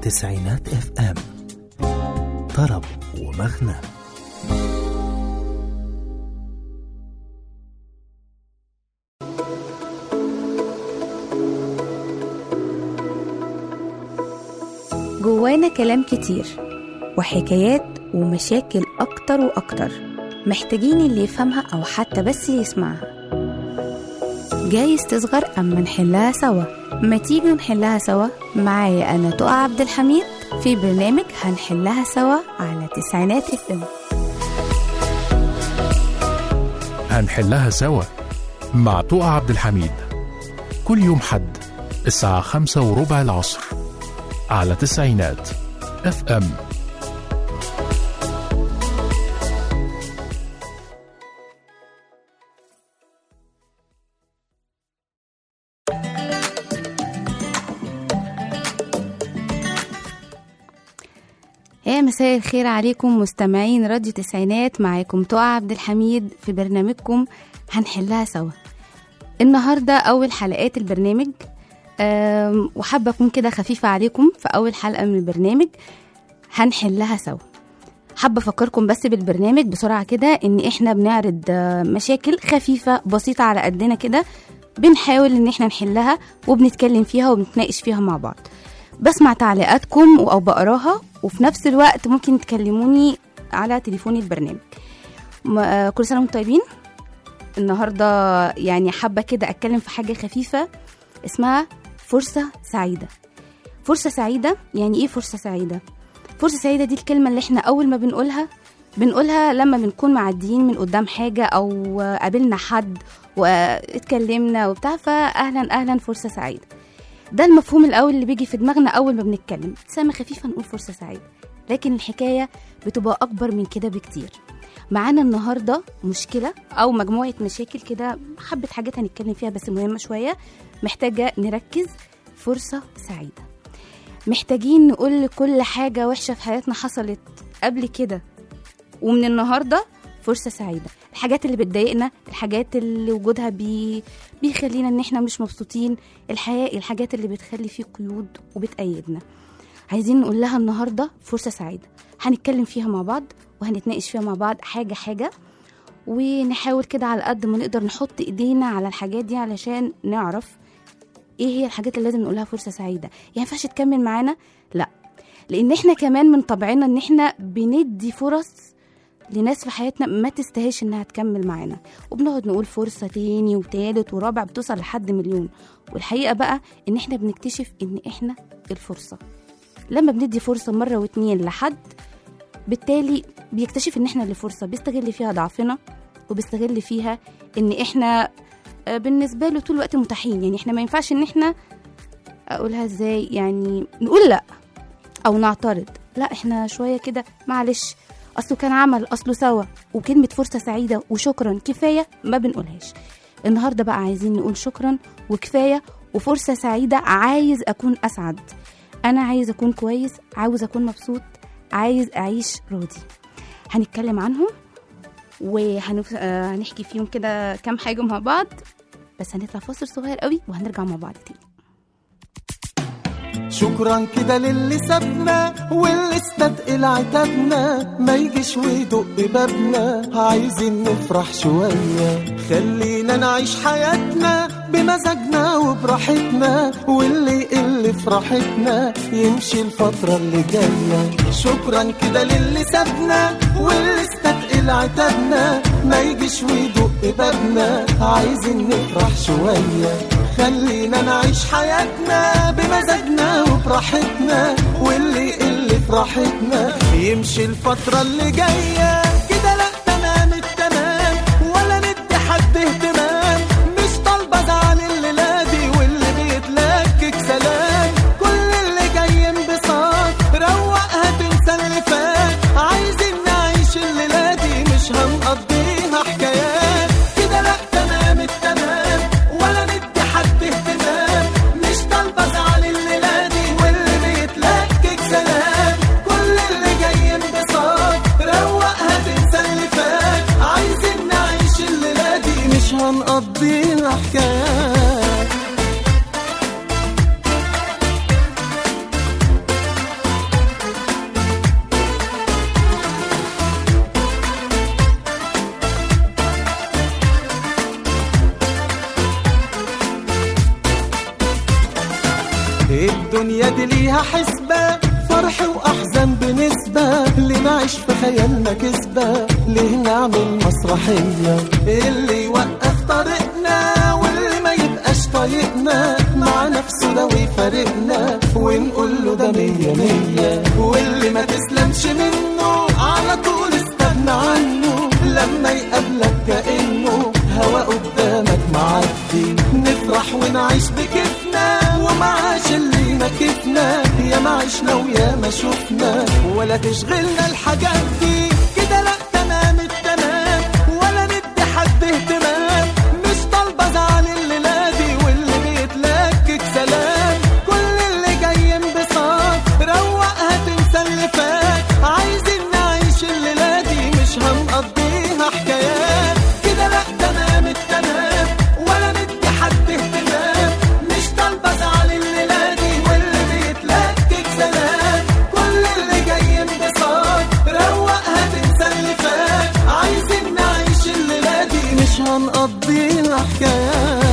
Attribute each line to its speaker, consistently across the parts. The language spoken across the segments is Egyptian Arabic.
Speaker 1: تسعينات اف ام طرب ومغنى
Speaker 2: جوانا كلام كتير وحكايات ومشاكل أكتر وأكتر محتاجين اللي يفهمها أو حتى بس يسمعها جايز تصغر أما نحلها سوا ما تيجي نحلها سوا معايا أنا تقى عبد الحميد في برنامج هنحلها سوا على تسعينات اف ام
Speaker 3: هنحلها سوا مع طوق عبد الحميد كل يوم حد الساعة خمسة وربع العصر على تسعينات اف ام
Speaker 2: يا مساء الخير عليكم مستمعين راديو تسعينات معاكم تقى عبد الحميد في برنامجكم هنحلها سوا النهاردة أول حلقات البرنامج أم، وحابة أكون كده خفيفة عليكم في أول حلقة من البرنامج هنحلها سوا حابة أفكركم بس بالبرنامج بسرعة كده إن إحنا بنعرض آه، مشاكل خفيفة بسيطة على قدنا كده بنحاول إن إحنا نحلها وبنتكلم فيها وبنتناقش فيها مع بعض بسمع تعليقاتكم أو بقراها وفي نفس الوقت ممكن تكلموني على تليفون البرنامج م- آه، كل سنة وانتم طيبين النهاردة يعني حابة كده أتكلم في حاجة خفيفة اسمها فرصة سعيدة فرصة سعيدة يعني إيه فرصة سعيدة؟ فرصة سعيدة دي الكلمة اللي إحنا أول ما بنقولها بنقولها لما بنكون معديين من قدام حاجة أو قابلنا حد واتكلمنا وبتاع فأهلا أهلا فرصة سعيدة ده المفهوم الأول اللي بيجي في دماغنا أول ما بنتكلم ابتسامة خفيفة نقول فرصة سعيدة لكن الحكاية بتبقى أكبر من كده بكتير معانا النهاردة مشكلة أو مجموعة مشاكل كده حبة حاجات هنتكلم فيها بس مهمة شوية محتاجة نركز فرصة سعيدة محتاجين نقول كل حاجة وحشة في حياتنا حصلت قبل كده ومن النهاردة فرصة سعيدة الحاجات اللي بتضايقنا الحاجات اللي وجودها بي... بيخلينا ان احنا مش مبسوطين الحياة الحاجات اللي بتخلي فيه قيود وبتأيدنا عايزين نقول لها النهاردة فرصة سعيدة هنتكلم فيها مع بعض وهنتناقش فيها مع بعض حاجة حاجة ونحاول كده على قد ما نقدر نحط ايدينا على الحاجات دي علشان نعرف ايه هي الحاجات اللي لازم نقولها فرصة سعيدة يعني ما ينفعش تكمل معانا لا لان احنا كمان من طبعنا ان احنا بندي فرص لناس في حياتنا ما تستاهلش انها تكمل معانا وبنقعد نقول فرصة تاني وتالت ورابع بتوصل لحد مليون والحقيقة بقى ان احنا بنكتشف ان احنا الفرصة لما بندي فرصة مرة واتنين لحد بالتالي بيكتشف ان احنا اللي فرصة بيستغل فيها ضعفنا وبيستغل فيها ان احنا آه، بالنسبة له طول الوقت متاحين يعني احنا ما ينفعش ان احنا اقولها ازاي يعني نقول لا او نعترض لا احنا شوية كده معلش اصله كان عمل اصله سوا وكلمة فرصة سعيدة وشكرا كفاية ما بنقولهاش النهاردة بقى عايزين نقول شكرا وكفاية وفرصة سعيدة عايز أكون أسعد أنا عايز أكون كويس عاوز أكون مبسوط عايز أعيش راضي هنتكلم عنهم وهنحكي فيهم كده كام حاجة مع بعض بس هنطلع فاصل صغير قوي وهنرجع مع بعض تاني
Speaker 4: شكرا كده للي سابنا واللي استثقل عتابنا ما يجيش ويدق بابنا عايزين نفرح شوية خلينا نعيش حياتنا بمزاجنا وبراحتنا واللي يقل فرحتنا يمشي الفترة اللي جاية شكرا كده للي سابنا واللي استثقل عتابنا ما يجيش ويدق بابنا عايزين نفرح شوية خلينا نعيش حياتنا بمزاجنا وبراحتنا واللي يقل فرحتنا يمشي الفترة اللي جاية كده لا تمام التمام ولا ندي حد اهتمام مش طالبة زعل الليلة دي واللي بيتلكك سلام كل اللي جاي انبساط روقها تنسى اللي فات عايزين نعيش الليلة دي مش هنقضيها حكايات كده لا تمام التمام ولا ندي حد اهتمام مش طالبة زعل الليلة دي واللي بيتلكك سلام كل اللي جاي انبساط روقها الدنيا دي ليها حسبة فرح وأحزان بنسبة اللي نعيش في خيالنا كسبة ليه نعمل مسرحية اللي يوقف طريقنا واللي ما يبقاش طايقنا مع نفسه ده ويفارقنا ونقول له ده مية مية واللي ما تسلمش منه على طول استغنى عنه لما يقابلك كأنه هوا قدامك معدي نفرح ونعيش بكيفنا ومعاش اللي مكفنا يا ما عشنا ويا ما شفنا ولا تشغلنا الحاجات دي كده لا تمام التمام ولا ندي حد اهتمام مش طالبة زعل الليلة دي واللي بيتلكك سلام كل اللي جاي انبساط روقها تنسى اللي فات عايزين نعيش الليلة دي مش هنقضيها حكايات كده لا تمام التمام ولا ندي حد اهتمام مش طالبة زعل الليلة دي واللي بيتلكك سلام كل اللي جاي انبساط روقها تنسى اللي فات عايزين نعيش الليلة دي مش هنقضيها حكايات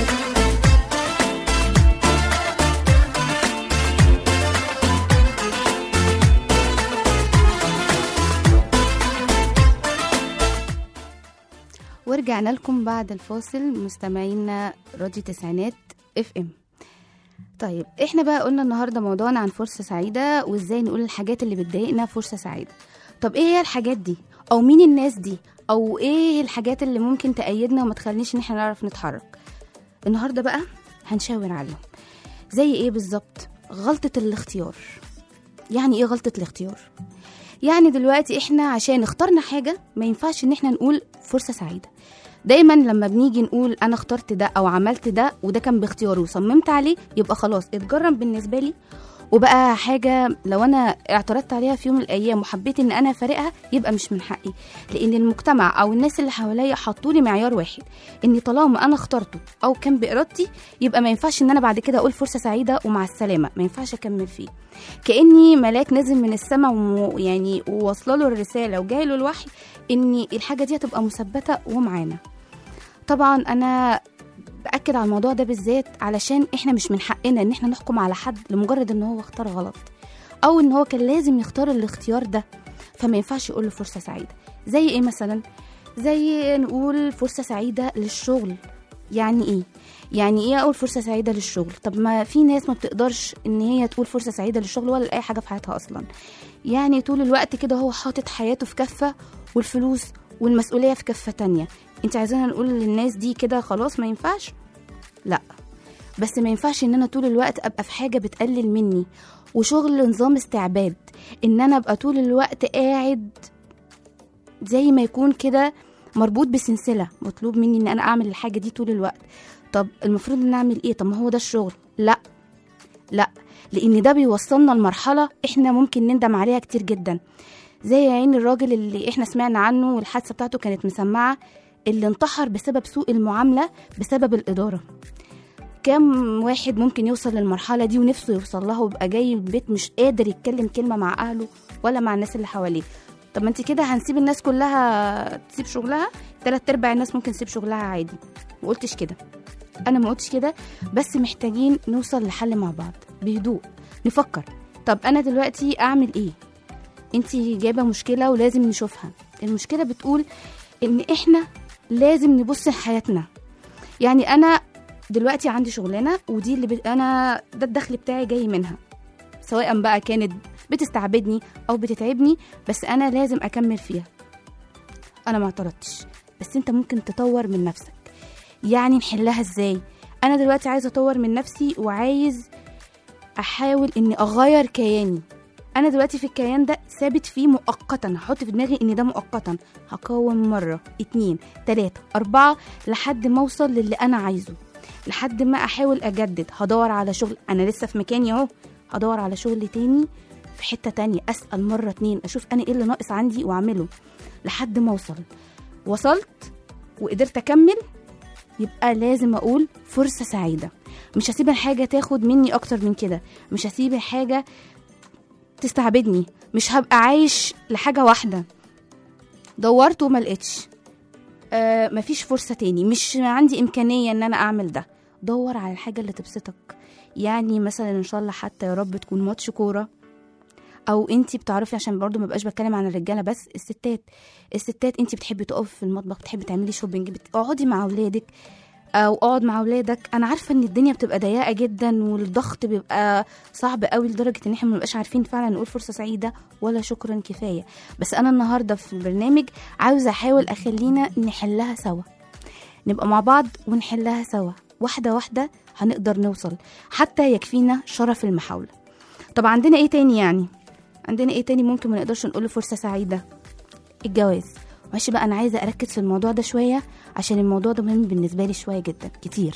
Speaker 2: ورجعنا لكم بعد الفاصل مستمعينا راديو تسعينات اف ام طيب احنا بقى قلنا النهارده موضوعنا عن فرصه سعيده وازاي نقول الحاجات اللي بتضايقنا فرصه سعيده طب ايه هي الحاجات دي او مين الناس دي او ايه الحاجات اللي ممكن تأيدنا وما تخلينيش ان احنا نعرف نتحرك النهارده بقى هنشاور عليهم زي ايه بالظبط غلطه الاختيار يعني ايه غلطه الاختيار يعني دلوقتي احنا عشان اخترنا حاجه ما ينفعش ان احنا نقول فرصه سعيده دايما لما بنيجي نقول انا اخترت ده او عملت ده وده كان باختياري وصممت عليه يبقى خلاص اتجرب بالنسبه لي وبقى حاجة لو أنا اعترضت عليها في يوم من الأيام وحبيت إن أنا أفارقها يبقى مش من حقي لأن المجتمع أو الناس اللي حواليا حطوا لي معيار واحد إن طالما أنا اخترته أو كان بإرادتي يبقى ما ينفعش إن أنا بعد كده أقول فرصة سعيدة ومع السلامة ما ينفعش أكمل فيه كأني ملاك نزل من السماء ويعني وواصله له الرسالة وجاي له الوحي إن الحاجة دي هتبقى مثبتة ومعانا طبعا أنا باكد على الموضوع ده بالذات علشان احنا مش من حقنا ان احنا نحكم على حد لمجرد ان هو اختار غلط او ان هو كان لازم يختار الاختيار ده فما ينفعش يقول له فرصه سعيده زي ايه مثلا زي نقول فرصه سعيده للشغل يعني ايه يعني ايه اقول فرصه سعيده للشغل طب ما في ناس ما بتقدرش ان هي تقول فرصه سعيده للشغل ولا لاي حاجه في حياتها اصلا يعني طول الوقت كده هو حاطط حياته في كفه والفلوس والمسؤوليه في كفه تانية انت عايزانا نقول للناس دي كده خلاص ما ينفعش لا بس ما ينفعش ان انا طول الوقت ابقى في حاجه بتقلل مني وشغل نظام استعباد ان انا ابقى طول الوقت قاعد زي ما يكون كده مربوط بسلسله مطلوب مني ان انا اعمل الحاجه دي طول الوقت طب المفروض ان اعمل ايه طب ما هو ده الشغل لا لا لان ده بيوصلنا لمرحله احنا ممكن نندم عليها كتير جدا زي عين الراجل اللي احنا سمعنا عنه والحادثه بتاعته كانت مسمعه اللي انتحر بسبب سوء المعامله بسبب الاداره كم واحد ممكن يوصل للمرحله دي ونفسه يوصل لها ويبقى جاي البيت مش قادر يتكلم كلمه مع اهله ولا مع الناس اللي حواليه طب ما انت كده هنسيب الناس كلها تسيب شغلها تلات ارباع الناس ممكن تسيب شغلها عادي ما قلتش كده انا ما قلتش كده بس محتاجين نوصل لحل مع بعض بهدوء نفكر طب انا دلوقتي اعمل ايه انت جايبه مشكله ولازم نشوفها المشكله بتقول ان احنا لازم نبص لحياتنا يعني انا دلوقتي عندي شغلانه ودي اللي بت... انا ده الدخل بتاعي جاي منها سواء بقى كانت بتستعبدني او بتتعبني بس انا لازم اكمل فيها انا ما اعترضتش بس انت ممكن تطور من نفسك يعني نحلها ازاي انا دلوقتي عايزه اطور من نفسي وعايز احاول اني اغير كياني انا دلوقتي في الكيان ده ثابت فيه مؤقتا هحط في دماغي ان ده مؤقتا هقاوم مره اتنين تلاته اربعه لحد ما اوصل للي انا عايزه لحد ما احاول اجدد هدور على شغل انا لسه في مكاني اهو هدور على شغل تاني في حته تانية اسال مره اتنين اشوف انا ايه اللي ناقص عندي واعمله لحد ما اوصل وصلت وقدرت اكمل يبقى لازم اقول فرصه سعيده مش هسيب الحاجه تاخد مني اكتر من كده مش هسيب الحاجه تستعبدني مش هبقى عايش لحاجه واحده دورت وما لقيتش آه مفيش فرصه تاني مش عندي امكانيه ان انا اعمل ده دور على الحاجه اللي تبسطك يعني مثلا ان شاء الله حتى يا رب تكون ماتش كوره او انت بتعرفي عشان برضو ما بقاش بتكلم عن الرجاله بس الستات الستات انت بتحبي تقفي في المطبخ بتحبي تعملي شوبينج بتقعدي مع اولادك او اقعد مع اولادك انا عارفه ان الدنيا بتبقى ضيقه جدا والضغط بيبقى صعب قوي لدرجه ان احنا ما بنبقاش عارفين فعلا نقول فرصه سعيده ولا شكرا كفايه بس انا النهارده في البرنامج عاوزه احاول اخلينا نحلها سوا نبقى مع بعض ونحلها سوا واحده واحده هنقدر نوصل حتى يكفينا شرف المحاوله طب عندنا ايه تاني يعني عندنا ايه تاني ممكن ما نقدرش نقول فرصه سعيده الجواز ماشي بقى انا عايزه اركز في الموضوع ده شويه عشان الموضوع ده مهم بالنسبه لي شويه جدا كتير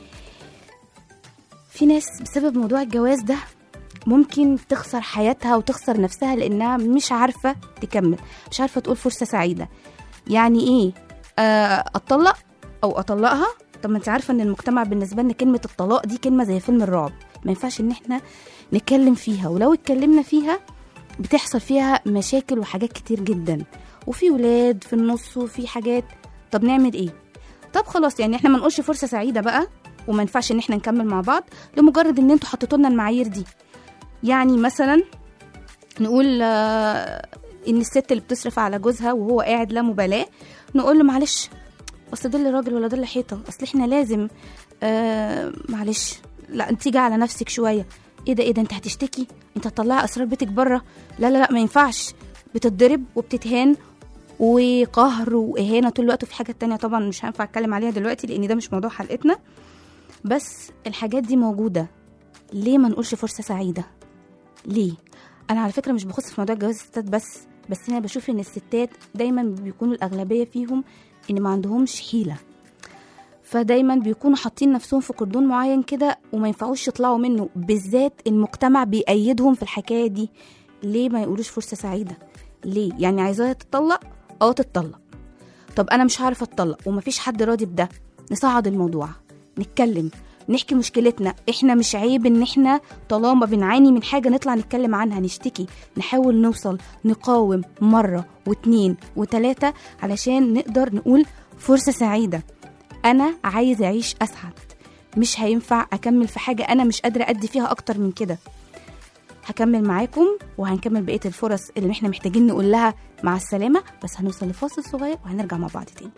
Speaker 2: في ناس بسبب موضوع الجواز ده ممكن تخسر حياتها وتخسر نفسها لانها مش عارفه تكمل مش عارفه تقول فرصه سعيده يعني ايه آه، اتطلق او اطلقها طب ما انت عارفه ان المجتمع بالنسبه لنا كلمه الطلاق دي كلمه زي فيلم الرعب ما ينفعش ان احنا نتكلم فيها ولو اتكلمنا فيها بتحصل فيها مشاكل وحاجات كتير جدا وفي ولاد في النص وفي حاجات طب نعمل ايه طب خلاص يعني احنا ما نقولش فرصه سعيده بقى وما ينفعش ان احنا نكمل مع بعض لمجرد ان انتوا حطيتوا لنا المعايير دي يعني مثلا نقول آه، ان الست اللي بتصرف على جوزها وهو قاعد لا مبالاه نقول له معلش اصل ده اللي راجل ولا ده اللي حيطه اصل احنا لازم آه معلش لا انت تيجي على نفسك شويه ايه ده ايه ده انت هتشتكي انت هتطلعي اسرار بيتك بره لا لا لا ما ينفعش بتتضرب وبتتهان وقهر واهانه طول الوقت وفي حاجات تانية طبعا مش هينفع اتكلم عليها دلوقتي لان ده مش موضوع حلقتنا بس الحاجات دي موجوده ليه ما نقولش فرصه سعيده ليه انا على فكره مش بخص في موضوع جواز الستات بس بس انا بشوف ان الستات دايما بيكونوا الاغلبيه فيهم ان ما عندهمش حيله فدايما بيكونوا حاطين نفسهم في كردون معين كده وما ينفعوش يطلعوا منه بالذات المجتمع بيأيدهم في الحكايه دي ليه ما يقولوش فرصه سعيده ليه يعني عايزاها تتطلق اه تتطلق طب انا مش هعرف اتطلق ومفيش حد راضي بده نصعد الموضوع نتكلم نحكي مشكلتنا احنا مش عيب ان احنا طالما بنعاني من حاجه نطلع نتكلم عنها نشتكي نحاول نوصل نقاوم مره واتنين وتلاته علشان نقدر نقول فرصه سعيده انا عايز اعيش اسعد مش هينفع اكمل في حاجه انا مش قادره ادي فيها اكتر من كده هكمل معاكم وهنكمل بقيه الفرص اللي احنا محتاجين نقول لها مع السلامه بس هنوصل لفاصل صغير وهنرجع مع بعض تاني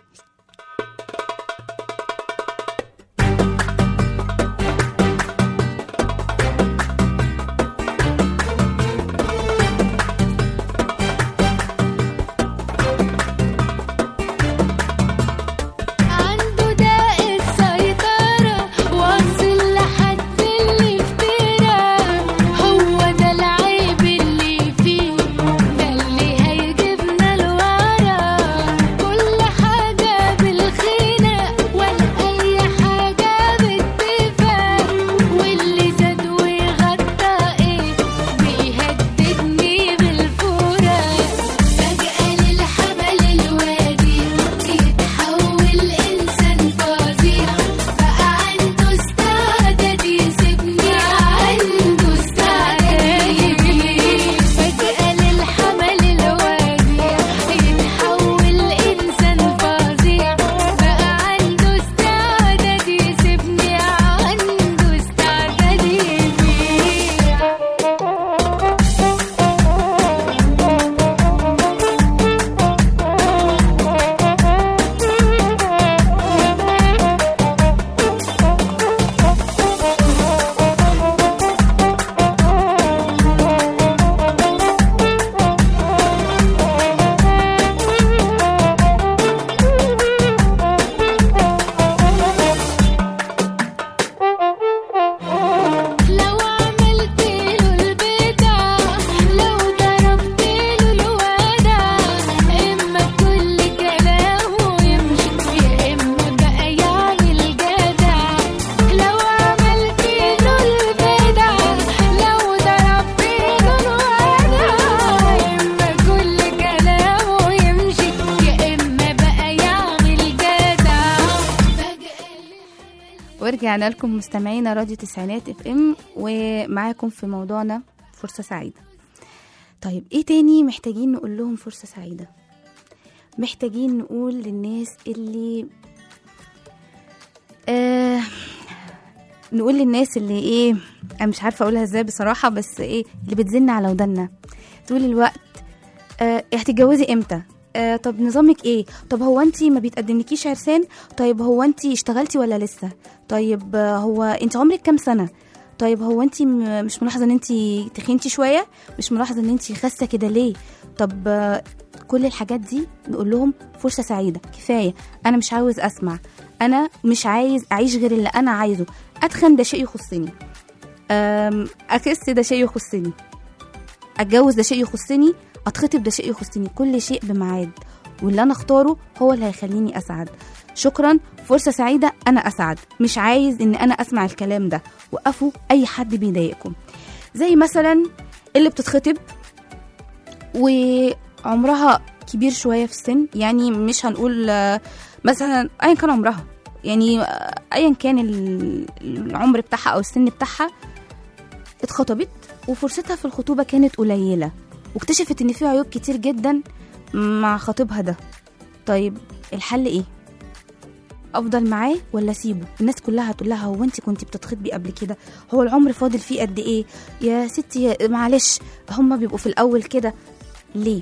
Speaker 5: عنده داء السيطرة واصل لحد اللي افترى هو ده العيب اللي فيه ده اللي هيجيبنا لورا كل حاجة بالخينة ولا أي حاجة باتفاق واللي زاد وغطى ايه بيهددني بالفراق فجأة للحبل الوادي يتحول إنسان فظيع بقى عنده استعداد يسيبني عنده استعداد يبيع فجأة للحبل الوادي يتحول إنسان فظيع بقى عنده استعداد يسيبني عنده استعداد يبيع لو عملت له البدع لو ضربت له الودع اما كل كلامه يمشي يا اما بقى يعمل جدع لو عملت له البدع لو ضربت له الودع اما كل كلامه يمشي يا اما بقى يعمل جدع
Speaker 2: ورجعنا لكم مستمعينا راديو تسعينات اف ام ومعاكم في موضوعنا فرصة سعيدة طيب ايه تاني محتاجين نقول لهم فرصة سعيدة محتاجين نقول للناس اللي آه نقول للناس اللي ايه انا مش عارفه اقولها ازاي بصراحه بس ايه اللي بتزن على ودنا طول الوقت آه هتتجوزي امتى آه طب نظامك ايه طب هو انت ما بيتقدملكيش عرسان طيب هو انت اشتغلتي ولا لسه طيب آه هو انت عمرك كام سنه طيب هو انت م- مش ملاحظه ان انت تخنتي شويه مش ملاحظه ان انت خاسه كده ليه طب آه كل الحاجات دي نقول لهم فرصه سعيده كفايه انا مش عاوز اسمع انا مش عايز اعيش غير اللي انا عايزه اتخن ده شيء يخصني أم، اكس ده شيء يخصني اتجوز ده شيء يخصني اتخطب ده شيء يخصني كل شيء بميعاد واللي انا اختاره هو اللي هيخليني اسعد شكرا فرصه سعيده انا اسعد مش عايز ان انا اسمع الكلام ده وقفوا اي حد بيضايقكم زي مثلا اللي بتتخطب وعمرها كبير شويه في السن يعني مش هنقول آه، مثلا ايا كان عمرها يعني آه، ايا كان ال- العمر بتاعها او السن بتاعها اتخطبت وفرصتها في الخطوبه كانت قليله واكتشفت ان في عيوب كتير جدا مع خطيبها ده طيب الحل ايه افضل معاه ولا اسيبه الناس كلها هتقول لها هو انت كنت بتتخطبي قبل كده هو العمر فاضل فيه قد ايه يا ستي يا- معلش هما بيبقوا في الاول كده ليه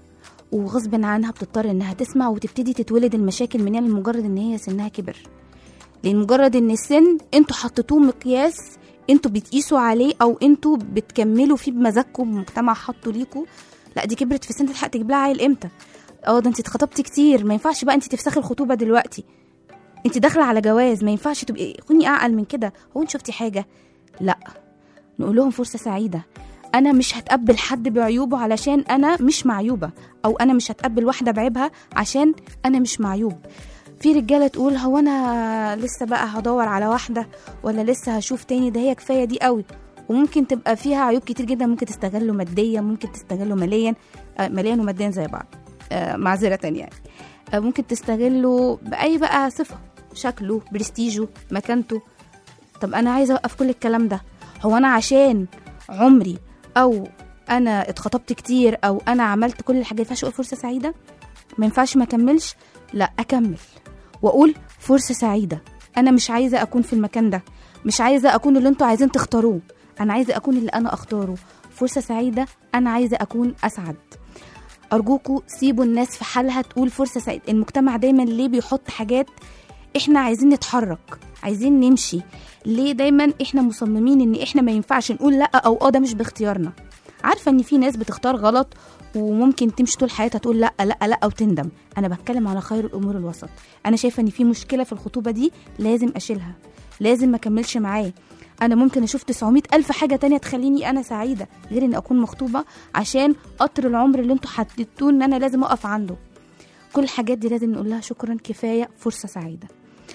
Speaker 2: وغصب عنها بتضطر انها تسمع وتبتدي تتولد المشاكل منها لمجرد ان هي سنها كبر لان مجرد ان السن انتوا حطيتوه مقياس انتوا بتقيسوا عليه او انتوا بتكملوا فيه بمزاجكم المجتمع حطه ليكوا لا دي كبرت في سن تلحق تجيب لها عيل امتى اه ده انت اتخطبتي كتير ما ينفعش بقى انت تفسخي الخطوبه دلوقتي انت داخله على جواز ما ينفعش تبقي كوني اعقل من كده هو انت شفتي حاجه لا نقول لهم فرصه سعيده انا مش هتقبل حد بعيوبه علشان انا مش معيوبه او انا مش هتقبل واحده بعيبها عشان انا مش معيوب في رجاله تقول هو انا لسه بقى هدور على واحده ولا لسه هشوف تاني ده هي كفايه دي قوي وممكن تبقى فيها عيوب كتير جدا ممكن تستغله ماديا ممكن تستغله ماليا آه، ماليا وماديا زي بعض آه، معذره يعني آه، ممكن تستغله باي بقى صفه شكله برستيجه مكانته طب انا عايزه اوقف كل الكلام ده هو انا عشان عمري او انا اتخطبت كتير او انا عملت كل الحاجات ينفعش اقول فرصه سعيده ما ينفعش ما اكملش لا اكمل واقول فرصه سعيده انا مش عايزه اكون في المكان ده مش عايزه اكون اللي انتوا عايزين تختاروه انا عايزه اكون اللي انا اختاره فرصه سعيده انا عايزه اكون اسعد ارجوكوا سيبوا الناس في حالها تقول فرصه سعيده المجتمع دايما ليه بيحط حاجات احنا عايزين نتحرك عايزين نمشي ليه دايما احنا مصممين ان احنا ما ينفعش نقول لا او اه ده مش باختيارنا عارفه ان في ناس بتختار غلط وممكن تمشي طول حياتها تقول لا لا لا وتندم انا بتكلم على خير الامور الوسط انا شايفه ان في مشكله في الخطوبه دي لازم اشيلها لازم ما اكملش معاه انا ممكن اشوف 900 الف حاجه تانية تخليني انا سعيده غير ان اكون مخطوبه عشان قطر العمر اللي انتوا حددتوه ان انا لازم اقف عنده كل الحاجات دي لازم نقول لها شكرا كفايه فرصه سعيده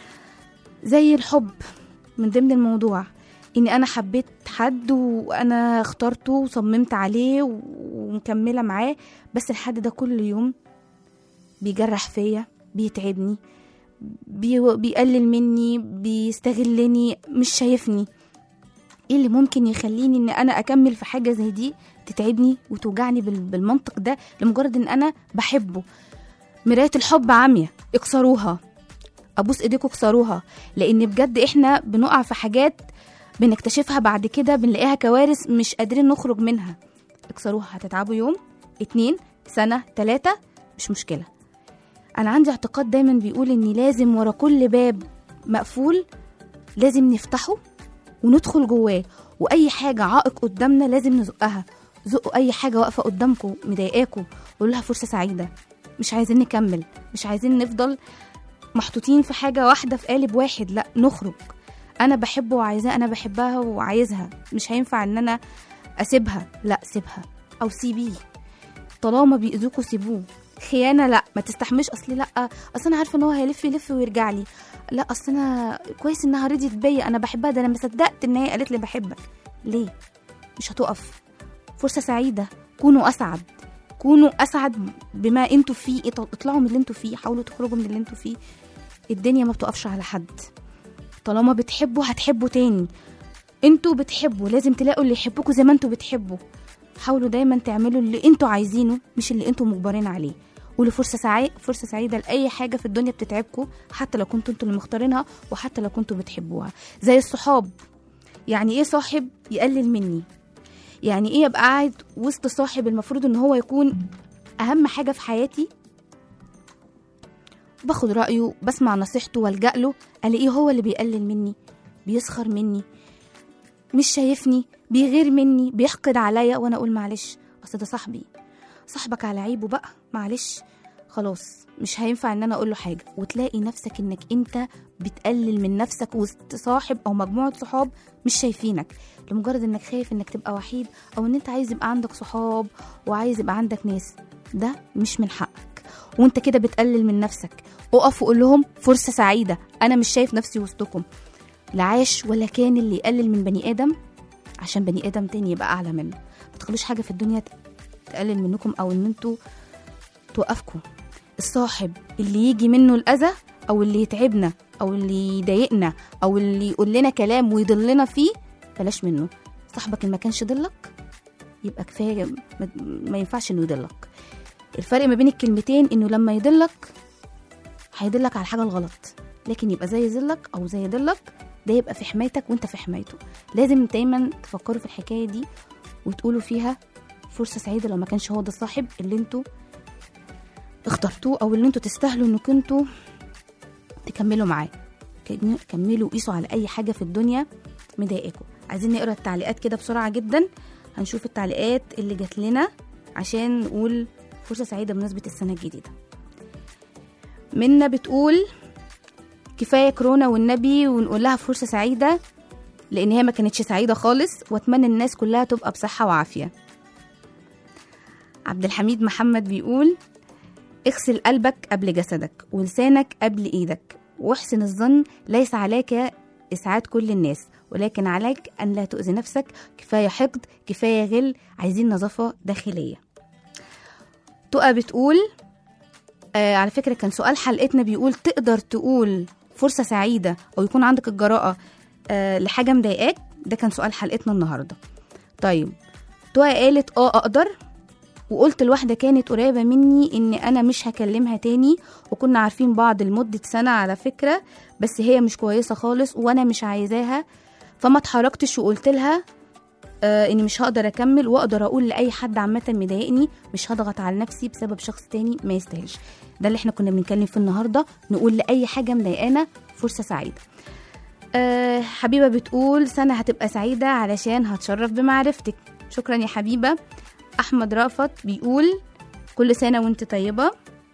Speaker 2: زي الحب من ضمن الموضوع اني انا حبيت حد وانا اخترته وصممت عليه ومكمله معاه بس الحد ده كل يوم بيجرح فيا بيتعبني بي بيقلل مني بيستغلني مش شايفني ايه اللي ممكن يخليني ان انا اكمل في حاجه زي دي تتعبني وتوجعني بال- بالمنطق ده لمجرد ان انا بحبه مرايه الحب عاميه اكسروها ابوس ايديكم اكسروها لان بجد احنا بنقع في حاجات بنكتشفها بعد كده بنلاقيها كوارث مش قادرين نخرج منها اكسروها هتتعبوا يوم اتنين سنة تلاتة مش مشكلة أنا عندي اعتقاد دايما بيقول إن لازم ورا كل باب مقفول لازم نفتحه وندخل جواه وأي حاجة عائق قدامنا لازم نزقها زقوا أي حاجة واقفة قدامكم مضايقاكم قولوا لها فرصة سعيدة مش عايزين نكمل مش عايزين نفضل محطوطين في حاجة واحدة في قالب واحد لا نخرج أنا بحبه وعايزاه أنا بحبها وعايزها مش هينفع إن أنا أسيبها لا سيبها أو سيبيه طالما بيأذوكوا سيبوه خيانة لا ما تستحملش أصلي لا أصل أنا عارفة إن هو هيلف يلف ويرجع لي لا أصل أنا كويس إنها رضيت بيا أنا بحبها ده أنا ما صدقت إن هي قالت لي بحبك ليه مش هتقف فرصة سعيدة كونوا أسعد كونوا أسعد بما انتوا فيه اطلعوا من اللي انتوا فيه حاولوا تخرجوا من اللي انتوا فيه الدنيا ما بتقفش على حد طالما بتحبوا هتحبوا تاني انتوا بتحبوا لازم تلاقوا اللي يحبكوا زي ما انتوا بتحبوا حاولوا دايما تعملوا اللي انتوا عايزينه مش اللي انتوا مجبرين عليه قولوا فرصه سعيده فرصه سعيده لاي حاجه في الدنيا بتتعبكم حتى لو كنتوا انتوا اللي مختارينها وحتى لو كنتوا بتحبوها زي الصحاب يعني ايه صاحب يقلل مني يعني ايه ابقى قاعد وسط صاحب المفروض ان هو يكون اهم حاجه في حياتي باخد رايه بسمع نصيحته والجا له الاقيه هو اللي بيقلل مني بيسخر مني مش شايفني بيغير مني بيحقد عليا وانا اقول معلش اصل ده صاحبي صاحبك على عيبه بقى معلش خلاص مش هينفع ان انا اقول له حاجه وتلاقي نفسك انك انت بتقلل من نفسك وسط صاحب او مجموعه صحاب مش شايفينك لمجرد انك خايف انك تبقى وحيد او ان انت عايز يبقى عندك صحاب وعايز يبقى عندك ناس ده مش من حقك وانت كده بتقلل من نفسك اقف وقول لهم فرصه سعيده انا مش شايف نفسي وسطكم لا عاش ولا كان اللي يقلل من بني ادم عشان بني ادم تاني يبقى اعلى منه ما تخلوش حاجه في الدنيا تقلل منكم او ان انتوا توقفكم الصاحب اللي يجي منه الاذى او اللي يتعبنا او اللي يضايقنا او اللي يقول لنا كلام ويضلنا فيه بلاش منه صاحبك اللي ما كانش ضلك يبقى كفايه ما, ما ينفعش انه يضلك الفرق ما بين الكلمتين انه لما يضلك هيدلك على الحاجه الغلط لكن يبقى زي ظلك او زي ضلك ده يبقى في حمايتك وانت في حمايته لازم دايما تفكروا في الحكايه دي وتقولوا فيها فرصه سعيده لو ما كانش هو ده الصاحب اللي انتوا اخترتوه او اللي انتوا تستاهلوا انكم انتوا تكملوا معاه كم- كملوا قيسوا على اي حاجه في الدنيا مضايقاكم عايزين نقرا التعليقات كده بسرعه جدا هنشوف التعليقات اللي جات لنا عشان نقول فرصه سعيده بمناسبه السنه الجديده منا بتقول كفايه كورونا والنبي ونقول لها فرصه سعيده لان هي ما كانتش سعيده خالص واتمنى الناس كلها تبقى بصحه وعافيه عبد الحميد محمد بيقول اغسل قلبك قبل جسدك ولسانك قبل ايدك واحسن الظن ليس عليك اسعاد كل الناس ولكن عليك ان لا تؤذي نفسك كفايه حقد كفايه غل عايزين نظافه داخليه تقى بتقول آه على فكره كان سؤال حلقتنا بيقول تقدر تقول فرصه سعيده او يكون عندك الجراءه آه لحاجه مضايقاك ده كان سؤال حلقتنا النهارده طيب تقى قالت اه اقدر وقلت لواحدة كانت قريبة مني إن أنا مش هكلمها تاني وكنا عارفين بعض لمدة سنة على فكرة بس هي مش كويسة خالص وأنا مش عايزاها فما اتحركتش وقلت لها آه إني مش هقدر أكمل وأقدر أقول لأي حد عامة مضايقني مش هضغط على نفسي بسبب شخص تاني ما يستاهلش ده اللي احنا كنا بنتكلم فيه النهاردة نقول لأي حاجة مضايقانا فرصة سعيدة آه حبيبة بتقول سنة هتبقى سعيدة علشان هتشرف بمعرفتك شكرا يا حبيبة احمد رافت بيقول كل سنه وانت طيبه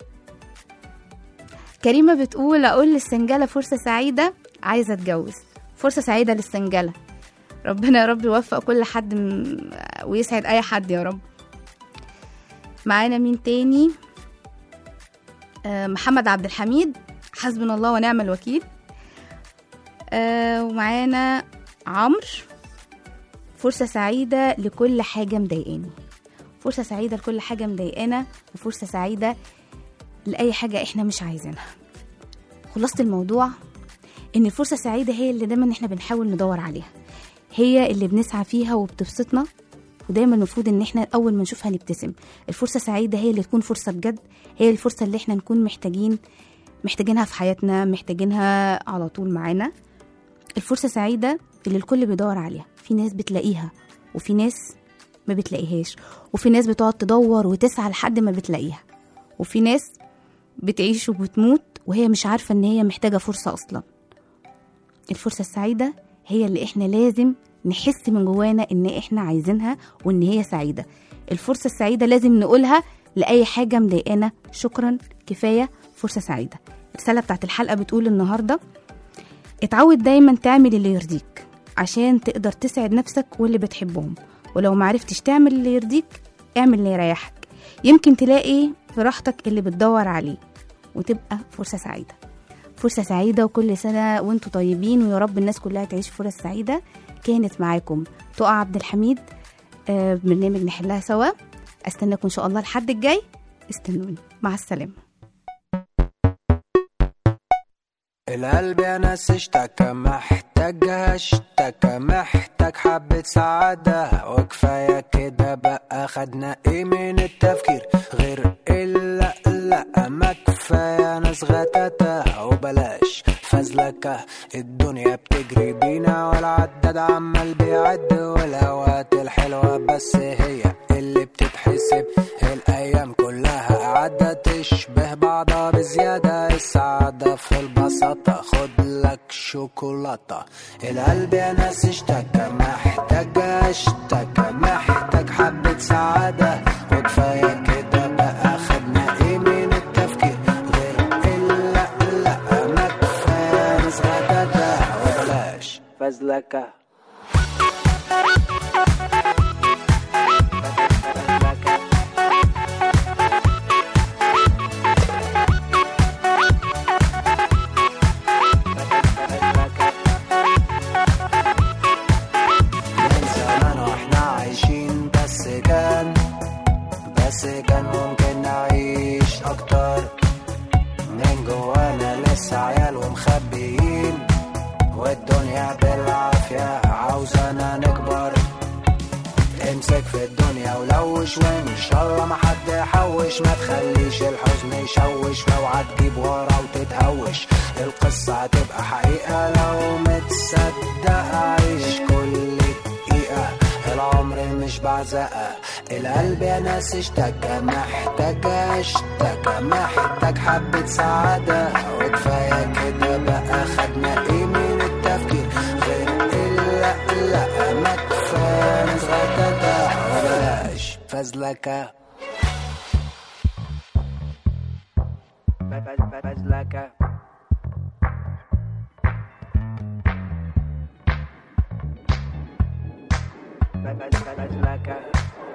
Speaker 2: كريمه بتقول اقول للسنجله فرصه سعيده عايزه اتجوز فرصه سعيده للسنجله ربنا يا رب يوفق كل حد م- ويسعد اي حد يا رب معانا مين تاني آه، محمد عبد الحميد حسبنا الله ونعم الوكيل آه، ومعانا عمرو فرصة سعيدة لكل حاجة مضايقاني فرصة سعيدة لكل حاجة مضايقانا وفرصة سعيدة لأي حاجة احنا مش عايزينها خلاصة الموضوع ان الفرصة السعيدة هي اللي دايما احنا بنحاول ندور عليها هي اللي بنسعى فيها وبتبسطنا ودايما المفروض ان احنا اول ما نشوفها نبتسم الفرصة السعيدة هي اللي تكون فرصة بجد هي الفرصة اللي احنا نكون محتاجين محتاجينها في حياتنا محتاجينها على طول معانا الفرصة السعيدة اللي الكل بيدور عليها في ناس بتلاقيها وفي ناس ما بتلاقيهاش وفي ناس بتقعد تدور وتسعى لحد ما بتلاقيها وفي ناس بتعيش وبتموت وهي مش عارفة ان هي محتاجة فرصة اصلا الفرصة السعيدة هي اللي احنا لازم نحس من جوانا ان احنا عايزينها وان هي سعيدة الفرصة السعيدة لازم نقولها لأي حاجة مضايقانا شكرا كفاية فرصة سعيدة الرسالة بتاعت الحلقة بتقول النهاردة اتعود دايما تعمل اللي يرضيك عشان تقدر تسعد نفسك واللي بتحبهم ولو معرفتش تعمل اللي يرضيك اعمل اللي يريحك يمكن تلاقي في راحتك اللي بتدور عليه وتبقى فرصة سعيدة فرصة سعيدة وكل سنة وانتوا طيبين ويا رب الناس كلها تعيش فرص سعيدة كانت معاكم تقع عبد الحميد آه، برنامج نحلها سوا استناكم ان شاء الله الحد الجاي استنوني مع السلامة
Speaker 6: القلب يا ناس اشتكى محتاجها اشتكى محتاج حبة سعادة وكفاية كده بقى خدنا ايه من التفكير غير الا لا كفاية ناس غتاتة وبلاش فزلكة الدنيا بتجري بينا والعداد عمال بيعد والأوقات الحلوة بس هي اللي بتتحسب الأيام كلها قاعدة تشبه بعضها بزيادة السعادة في البساطة خد لك شوكولاتة القلب يا ناس اشتكى محتاج اشتكى محتاج حبة سعادة وكفاية كده بقى خدنا ايه من التفكير غير الا لا ما كفاية ناس غداتة وبلاش فزلكة من زمان واحنا عايشين بس كان بس كان ممكن نعيش اكتر من جوانا لسه عيال ومخبيين والدنيا بالعافية عاوزانا نكبر امسك في الدنيا ولوش وان شاء الله ما حد يحوش ما تخليش الحزن يشوش واوعى تجيب ورا وتتهوش القصة هتبقى حقيقة لو متصدق عيش كل دقيقة العمر مش بعزقة القلب يا ناس اشتكى محتاج اشتكى محتاج حبة سعادة وكفاية كده بقى خدنا ايه من التفكير غير الا لا ما كفاية ناس غداتة وبلاش فزلكة فزلكة فزلكة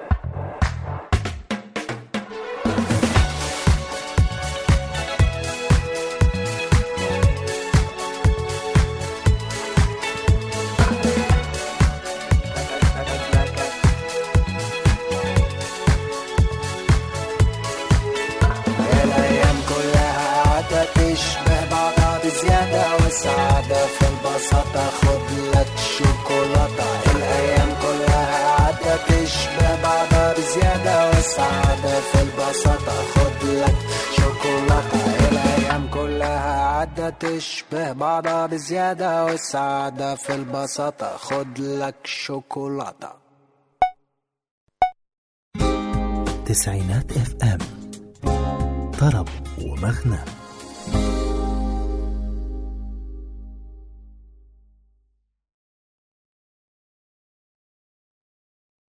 Speaker 6: الأيام كلها قاعدة تشبه بعضها بزيادة والسعادة في البساطة خد لك شوكولاتة الأيام كلها قاعدة تشبه بعضها بزيادة والسعادة في البساطة خد لك شوكولاتة الأيام كلها قاعدة تشبه بعضها بزيادة والسعادة في البساطة خد لك شوكولاتة
Speaker 1: تسعينات اف ام طرب ومغنى